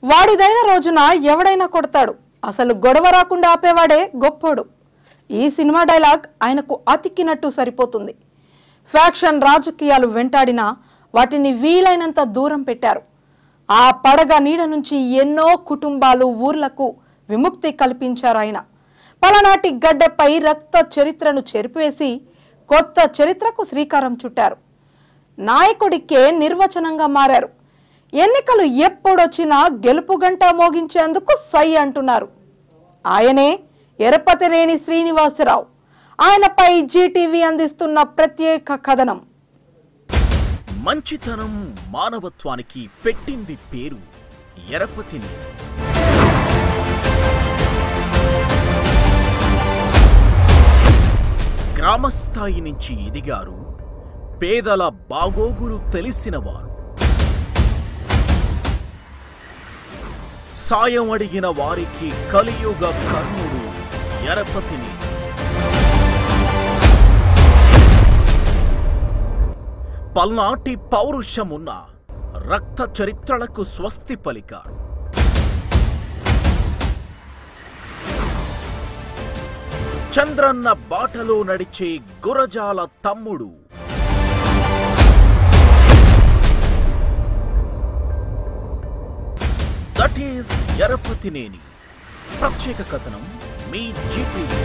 వాడిదైన రోజున ఎవడైనా కొడతాడు అసలు గొడవ రాకుండా ఆపేవాడే గొప్పోడు ఈ సినిమా డైలాగ్ ఆయనకు అతికినట్టు సరిపోతుంది ఫ్యాక్షన్ రాజకీయాలు వెంటాడినా వాటిని వీలైనంత దూరం పెట్టారు ఆ పడగ నీడ నుంచి ఎన్నో కుటుంబాలు ఊర్లకు విముక్తి కల్పించారు ఆయన పలనాటి గడ్డపై రక్త చరిత్రను చెరిపివేసి కొత్త చరిత్రకు శ్రీకారం చుట్టారు నాయకుడికే నిర్వచనంగా మారారు ఎన్నికలు ఎప్పుడొచ్చినా గెలుపు గంట మోగించేందుకు సై అంటున్నారు ఆయనే ఎరపతినేని శ్రీనివాసరావు ఆయనపై జీటీవీ అందిస్తున్న ప్రత్యేక కథనం మంచితనం మానవత్వానికి పెట్టింది పేరు ఎరపతిని గ్రామస్థాయి నుంచి ఎదిగారు పేదల బాగోగులు తెలిసినవారు సాయం అడిగిన వారికి కలియుగ కర్ణుడు ఎరపతిని పల్నాటి పౌరుషమున్న రక్త చరిత్రలకు స్వస్తి పలికారు చంద్రన్న బాటలో నడిచే గురజాల తమ్ముడు దట్ ఈస్ ఎరపతినేని ప్రత్యేక కథనం మీ జీటీవీ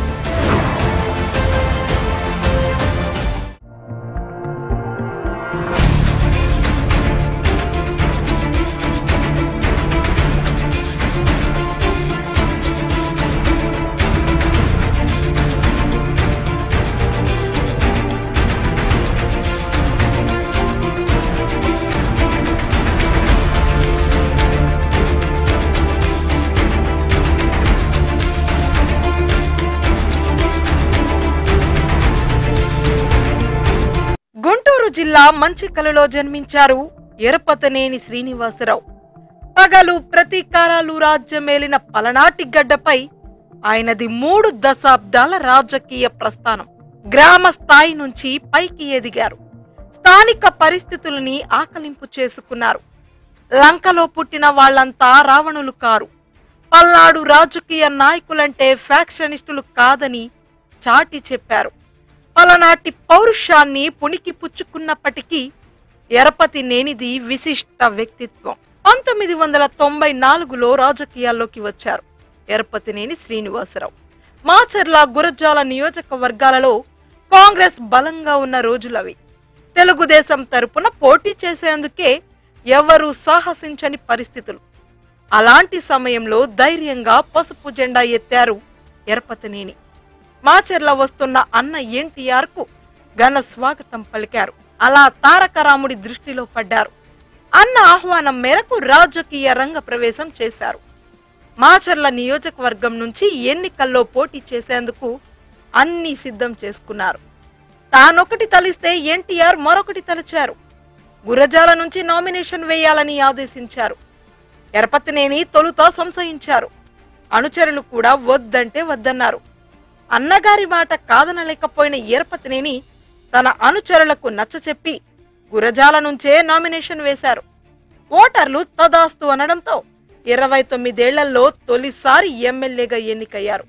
గుంటూరు జిల్లా మంచికలలో జన్మించారు ఎరపతనేని శ్రీనివాసరావు పగలు ప్రతీకారాలు రాజ్యమేలిన పలనాటి గడ్డపై ఆయనది మూడు దశాబ్దాల రాజకీయ ప్రస్థానం గ్రామ స్థాయి నుంచి పైకి ఎదిగారు స్థానిక పరిస్థితులని ఆకలింపు చేసుకున్నారు లంకలో పుట్టిన వాళ్ళంతా రావణులు కారు పల్నాడు రాజకీయ నాయకులంటే ఫ్యాక్షనిస్టులు కాదని చాటి చెప్పారు పలనాటి పౌరుషాన్ని పుణికి పుచ్చుకున్నప్పటికీ ఎరపతి నేనిది విశిష్ట వ్యక్తిత్వం పంతొమ్మిది వందల తొంభై నాలుగులో రాజకీయాల్లోకి వచ్చారు ఎరపతినేని శ్రీనివాసరావు మాచర్ల గురజాల నియోజకవర్గాలలో కాంగ్రెస్ బలంగా ఉన్న రోజులవి తెలుగుదేశం తరపున పోటీ చేసేందుకే ఎవరూ సాహసించని పరిస్థితులు అలాంటి సమయంలో ధైర్యంగా పసుపు జెండా ఎత్తారు ఎరపతినేని మాచర్ల వస్తున్న అన్న ఎన్టీఆర్ కు ఘన స్వాగతం పలికారు అలా తారక రాముడి దృష్టిలో పడ్డారు అన్న ఆహ్వానం మేరకు రాజకీయ రంగ ప్రవేశం చేశారు మాచర్ల నియోజకవర్గం నుంచి ఎన్నికల్లో పోటీ చేసేందుకు అన్ని సిద్ధం చేసుకున్నారు తానొకటి తలిస్తే ఎన్టీఆర్ మరొకటి తలచారు గురజాల నుంచి నామినేషన్ వేయాలని ఆదేశించారు ఎరపతినేని తొలుత సంశయించారు అనుచరులు కూడా వద్దంటే వద్దన్నారు అన్నగారి మాట కాదనలేకపోయిన ఎరపతినేని తన అనుచరులకు నచ్చచెప్పి గురజాల నుంచే నామినేషన్ వేశారు ఓటర్లు తదాస్తు అనడంతో ఇరవై తొమ్మిదేళ్లలో తొలిసారి ఎమ్మెల్యేగా ఎన్నికయ్యారు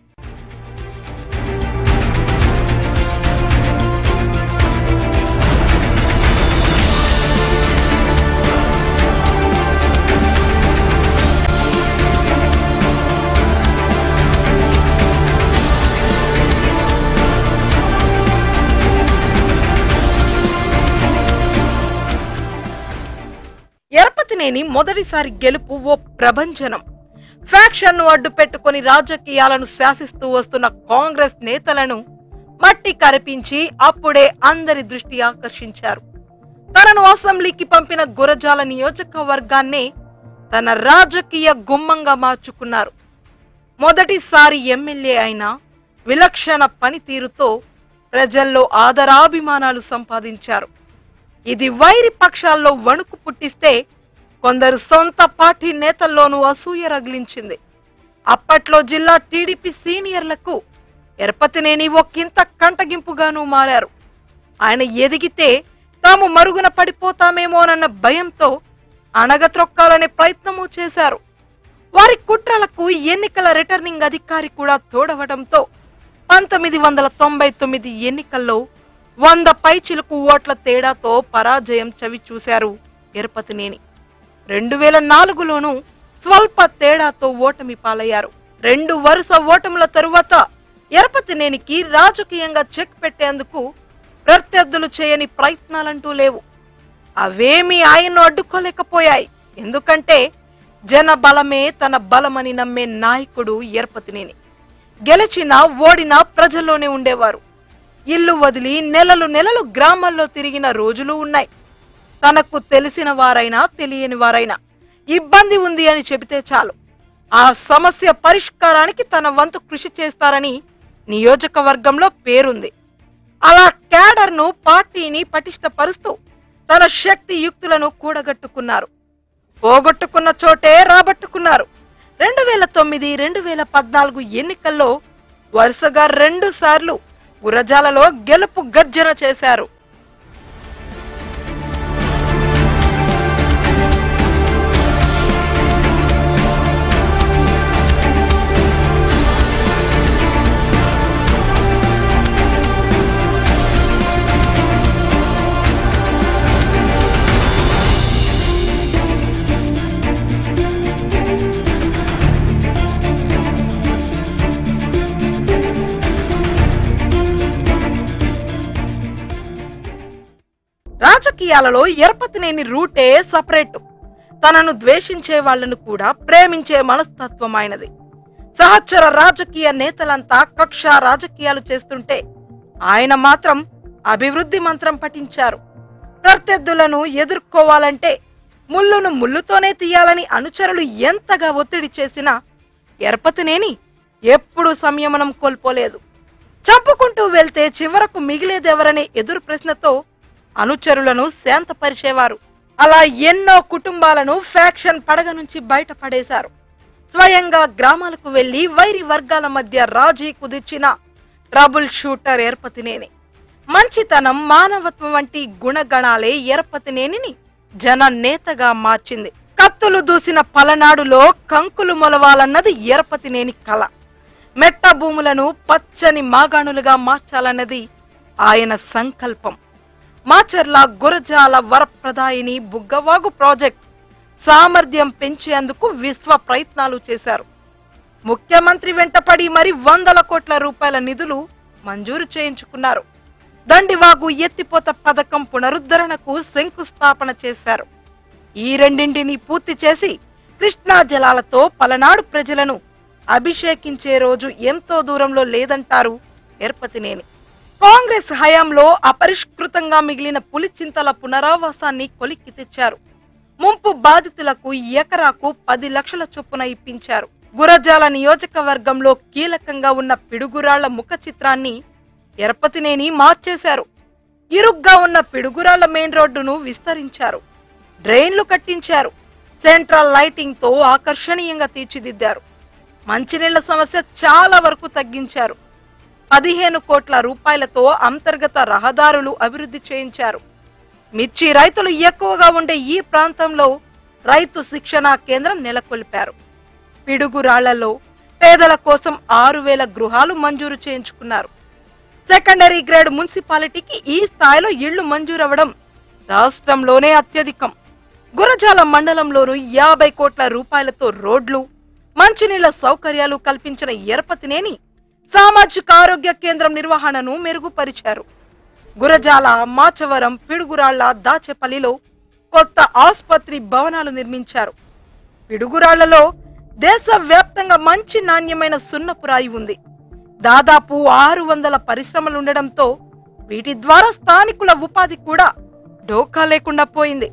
ఎరపతినేని మొదటిసారి గెలుపు ఓ ప్రభంజనం ఫ్యాక్షన్ ను అడ్డు పెట్టుకుని రాజకీయాలను శాసిస్తూ వస్తున్న కాంగ్రెస్ నేతలను మట్టి కరిపించి అప్పుడే అందరి దృష్టి ఆకర్షించారు తనను అసెంబ్లీకి పంపిన గురజాల నియోజకవర్గాన్నే తన రాజకీయ గుమ్మంగా మార్చుకున్నారు మొదటిసారి ఎమ్మెల్యే అయిన విలక్షణ పనితీరుతో ప్రజల్లో ఆదరాభిమానాలు సంపాదించారు ఇది వైరి పక్షాల్లో వణుకు పుట్టిస్తే కొందరు సొంత పార్టీ నేతల్లోనూ అసూయ రగిలించింది అప్పట్లో జిల్లా టీడీపీ సీనియర్లకు ఎరపతినేని ఒక్కింత కంటగింపుగానూ మారారు ఆయన ఎదిగితే తాము మరుగున పడిపోతామేమోనన్న భయంతో అణగత్రొక్కాలనే ప్రయత్నమూ చేశారు వారి కుట్రలకు ఎన్నికల రిటర్నింగ్ అధికారి కూడా తోడవడంతో పంతొమ్మిది వందల తొంభై తొమ్మిది ఎన్నికల్లో వంద పైచిలుకు ఓట్ల తేడాతో పరాజయం చవి చూశారు ఎరపతినేని రెండు వేల నాలుగులోనూ స్వల్ప తేడాతో ఓటమి పాలయ్యారు రెండు వరుస ఓటముల తరువాత ఎరపతినేనికి రాజకీయంగా చెక్ పెట్టేందుకు ప్రత్యర్థులు చేయని ప్రయత్నాలంటూ లేవు అవేమీ ఆయన్ను అడ్డుకోలేకపోయాయి ఎందుకంటే జన బలమే తన బలమని నమ్మే నాయకుడు ఎరపతినేని గెలిచినా ఓడినా ప్రజల్లోనే ఉండేవారు ఇల్లు వదిలి నెలలు నెలలు గ్రామాల్లో తిరిగిన రోజులు ఉన్నాయి తనకు తెలిసిన వారైనా తెలియని వారైనా ఇబ్బంది ఉంది అని చెబితే చాలు ఆ సమస్య పరిష్కారానికి తన వంతు కృషి చేస్తారని నియోజకవర్గంలో పేరుంది అలా క్యాడర్ను పార్టీని పటిష్టపరుస్తూ తన శక్తి యుక్తులను కూడగట్టుకున్నారు పోగొట్టుకున్న చోటే రాబట్టుకున్నారు రెండు వేల తొమ్మిది రెండు వేల పద్నాలుగు ఎన్నికల్లో వరుసగా రెండు సార్లు గురజాలలో గెలుపు గర్జన చేశారు రాజకీయాలలో ఎరపతినేని రూటే సపరేట్ తనను ద్వేషించే వాళ్లను కూడా ప్రేమించే మనస్తత్వం ఆయనది సహచర రాజకీయ నేతలంతా కక్ష రాజకీయాలు చేస్తుంటే ఆయన మాత్రం అభివృద్ధి మంత్రం పఠించారు ప్రత్యర్థులను ఎదుర్కోవాలంటే ముళ్ళును ముళ్ళుతోనే తీయాలని అనుచరులు ఎంతగా ఒత్తిడి చేసినా ఎరపతినేని ఎప్పుడూ సంయమనం కోల్పోలేదు చంపుకుంటూ వెళ్తే చివరకు మిగిలేదెవరనే ఎదురు ప్రశ్నతో అనుచరులను శాంతపరిచేవారు అలా ఎన్నో కుటుంబాలను ఫ్యాక్షన్ పడగ నుంచి బయటపడేశారు స్వయంగా గ్రామాలకు వెళ్లి వైరి వర్గాల మధ్య రాజీ కుదిర్చిన ట్రబుల్ షూటర్ ఏర్పతినేని మంచితనం మానవత్వం వంటి గుణగణాలే ఏర్పతినేనిని జన నేతగా మార్చింది కత్తులు దూసిన పలనాడులో కంకులు మొలవాలన్నది ఏర్పతినేని కళ మెట్ట భూములను పచ్చని మాగాణులుగా మార్చాలన్నది ఆయన సంకల్పం మాచర్ల గురజాల వరప్రదాయిని బుగ్గవాగు ప్రాజెక్ట్ సామర్థ్యం పెంచేందుకు విశ్వ ప్రయత్నాలు చేశారు ముఖ్యమంత్రి వెంటపడి మరి వందల కోట్ల రూపాయల నిధులు మంజూరు చేయించుకున్నారు దండివాగు ఎత్తిపోత పథకం పునరుద్ధరణకు శంకుస్థాపన చేశారు ఈ రెండింటిని పూర్తి చేసి కృష్ణా జలాలతో పలనాడు ప్రజలను అభిషేకించే రోజు ఎంతో దూరంలో లేదంటారు ఎర్పతినేని కాంగ్రెస్ హయాంలో అపరిష్కృతంగా మిగిలిన పులిచింతల పునరావాసాన్ని కొలిక్కి తెచ్చారు ముంపు బాధితులకు ఎకరాకు పది లక్షల చొప్పున ఇప్పించారు గురజాల నియోజకవర్గంలో కీలకంగా ఉన్న పిడుగురాళ్ల ముఖ చిత్రాన్ని ఎరపతినేని మార్చేశారు ఇరుగ్గా ఉన్న పిడుగురాళ్ల మెయిన్ రోడ్డును విస్తరించారు డ్రైన్లు కట్టించారు సెంట్రల్ లైటింగ్ తో ఆకర్షణీయంగా తీర్చిదిద్దారు మంచినీళ్ల సమస్య చాలా వరకు తగ్గించారు పదిహేను కోట్ల రూపాయలతో అంతర్గత రహదారులు అభివృద్ధి చేయించారు మిర్చి రైతులు ఎక్కువగా ఉండే ఈ ప్రాంతంలో రైతు శిక్షణా కేంద్రం నెలకొల్పారు పిడుగురాళ్లలో పేదల కోసం ఆరు వేల గృహాలు మంజూరు చేయించుకున్నారు సెకండరీ గ్రేడ్ మున్సిపాలిటీకి ఈ స్థాయిలో ఇళ్లు మంజూరవ్వడం రాష్ట్రంలోనే అత్యధికం గురజాల మండలంలోనూ యాభై కోట్ల రూపాయలతో రోడ్లు మంచినీళ్ల సౌకర్యాలు కల్పించిన ఎరపతినేని సామాజిక ఆరోగ్య కేంద్రం నిర్వహణను మెరుగుపరిచారు గురజాల మాచవరం పిడుగురాళ్ల దాచేపల్లిలో కొత్త ఆసుపత్రి భవనాలు నిర్మించారు పిడుగురాళ్లలో దేశవ్యాప్తంగా మంచి నాణ్యమైన సున్నపురాయి ఉంది దాదాపు ఆరు వందల పరిశ్రమలుండడంతో వీటి ద్వారా స్థానికుల ఉపాధి కూడా డోకా లేకుండా పోయింది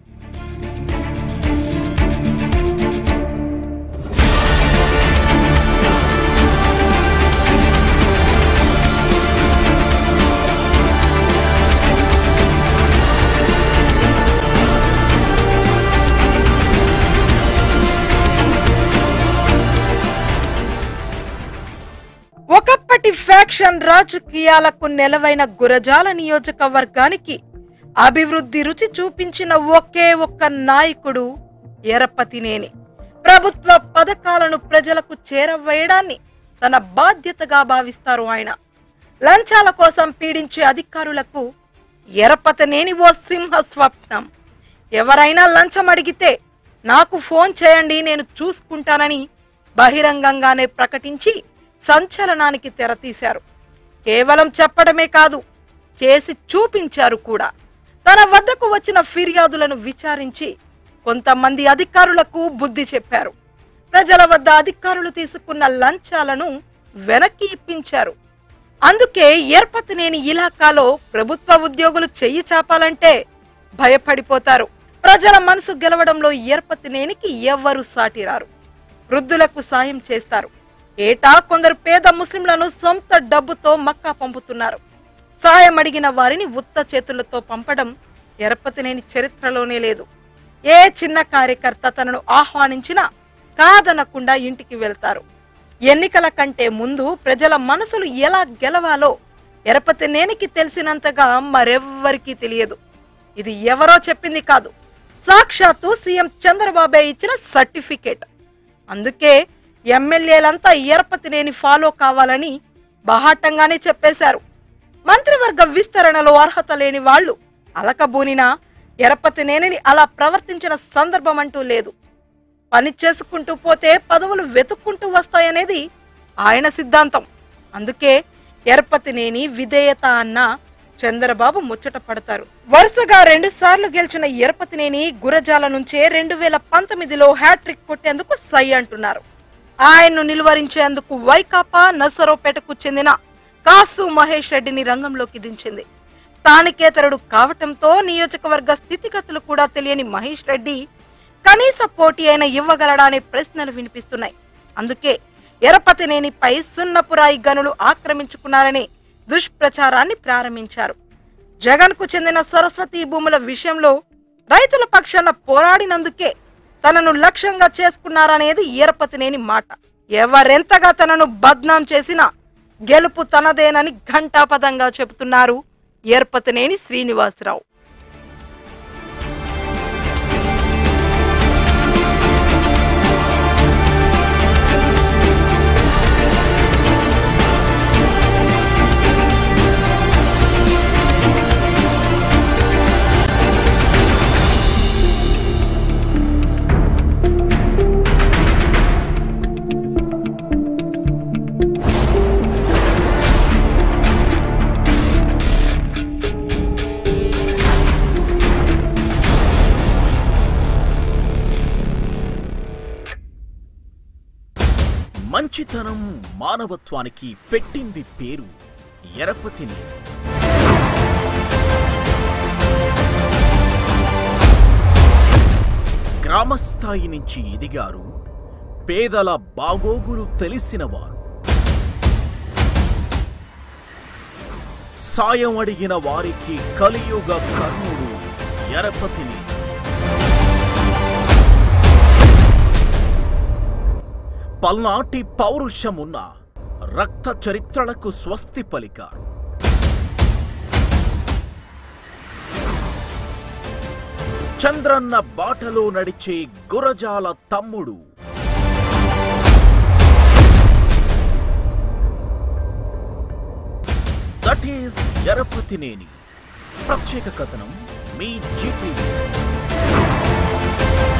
ఒకప్పటి ఫ్యాక్షన్ రాజకీయాలకు నెలవైన గురజాల నియోజకవర్గానికి అభివృద్ధి రుచి చూపించిన ఒకే ఒక్క నాయకుడు ఎరపతినేని ప్రభుత్వ పథకాలను ప్రజలకు చేరవేయడాన్ని తన బాధ్యతగా భావిస్తారు ఆయన లంచాల కోసం పీడించే అధికారులకు ఎరపతనేని ఓ సింహ స్వప్నం ఎవరైనా లంచం అడిగితే నాకు ఫోన్ చేయండి నేను చూసుకుంటానని బహిరంగంగానే ప్రకటించి సంచలనానికి తెరతీశారు కేవలం చెప్పడమే కాదు చేసి చూపించారు కూడా తన వద్దకు వచ్చిన ఫిర్యాదులను విచారించి కొంతమంది అధికారులకు బుద్ధి చెప్పారు ప్రజల వద్ద అధికారులు తీసుకున్న లంచాలను వెనక్కి ఇప్పించారు అందుకే ఏర్పతినేని ఇలాకాలో ప్రభుత్వ ఉద్యోగులు చెయ్యి చాపాలంటే భయపడిపోతారు ప్రజల మనసు గెలవడంలో ఏర్పతినేనికి ఎవ్వరు సాటిరారు వృద్ధులకు సాయం చేస్తారు ఏటా కొందరు పేద ముస్లింలను సొంత డబ్బుతో మక్కా పంపుతున్నారు సాయం అడిగిన వారిని ఉత్త చేతులతో పంపడం ఎరపతినేని చరిత్రలోనే లేదు ఏ చిన్న కార్యకర్త తనను ఆహ్వానించినా కాదనకుండా ఇంటికి వెళ్తారు ఎన్నికల కంటే ముందు ప్రజల మనసులు ఎలా గెలవాలో ఎరపతినేనికి తెలిసినంతగా మరెవ్వరికీ తెలియదు ఇది ఎవరో చెప్పింది కాదు సాక్షాత్తు సీఎం చంద్రబాబే ఇచ్చిన సర్టిఫికేట్ అందుకే ఎమ్మెల్యేలంతా ఎరపతినేని ఫాలో కావాలని బహాటంగానే చెప్పేశారు మంత్రివర్గ విస్తరణలో అర్హత లేని వాళ్ళు అలకబూనినా ఎరపతినేనిని అలా ప్రవర్తించిన సందర్భం అంటూ లేదు పని చేసుకుంటూ పోతే పదవులు వెతుక్కుంటూ వస్తాయనేది ఆయన సిద్ధాంతం అందుకే ఎరపతినేని విధేయత అన్న చంద్రబాబు ముచ్చట పడతారు వరుసగా రెండు సార్లు గెలిచిన ఎరపతినేని గురజాల నుంచే రెండు వేల పంతొమ్మిదిలో హ్యాట్రిక్ కొట్టేందుకు సై అంటున్నారు ఆయన్ను నిలువరించేందుకు వైకాపా నర్సరావుపేటకు చెందిన కాసు మహేష్ రెడ్డిని రంగంలోకి దించింది స్థానికేతరుడు కావటంతో నియోజకవర్గ స్థితిగతులు కూడా తెలియని మహేష్ రెడ్డి కనీస పోటీ అయిన ఇవ్వగలడా అనే ప్రశ్నలు వినిపిస్తున్నాయి అందుకే ఎరపతినేనిపై సున్నపురాయి గనులు ఆక్రమించుకున్నారనే దుష్ప్రచారాన్ని ప్రారంభించారు జగన్ కు చెందిన సరస్వతి భూముల విషయంలో రైతుల పక్షాన పోరాడినందుకే తనను లక్ష్యంగా చేసుకున్నారనేది ఈరపతినేని మాట ఎవరెంతగా తనను బద్నాం చేసినా గెలుపు తనదేనని ఘంటాపదంగా చెబుతున్నారు ఏర్పతినేని శ్రీనివాసరావు మంచితనం మానవత్వానికి పెట్టింది పేరు ఎరపతిని గ్రామస్థాయి నుంచి ఎదిగారు పేదల బాగోగులు తెలిసినవారు సాయం అడిగిన వారికి కలియుగ కర్ణుడు ఎరపతిని పల్నాటి పౌరుషమున్న రక్త చరిత్రలకు స్వస్తి పలికారు చంద్రన్న బాటలో నడిచే గురజాల తమ్ముడు దట్ ఈస్ ఎరపతినేని ప్రత్యేక కథనం మీ జీటీవీ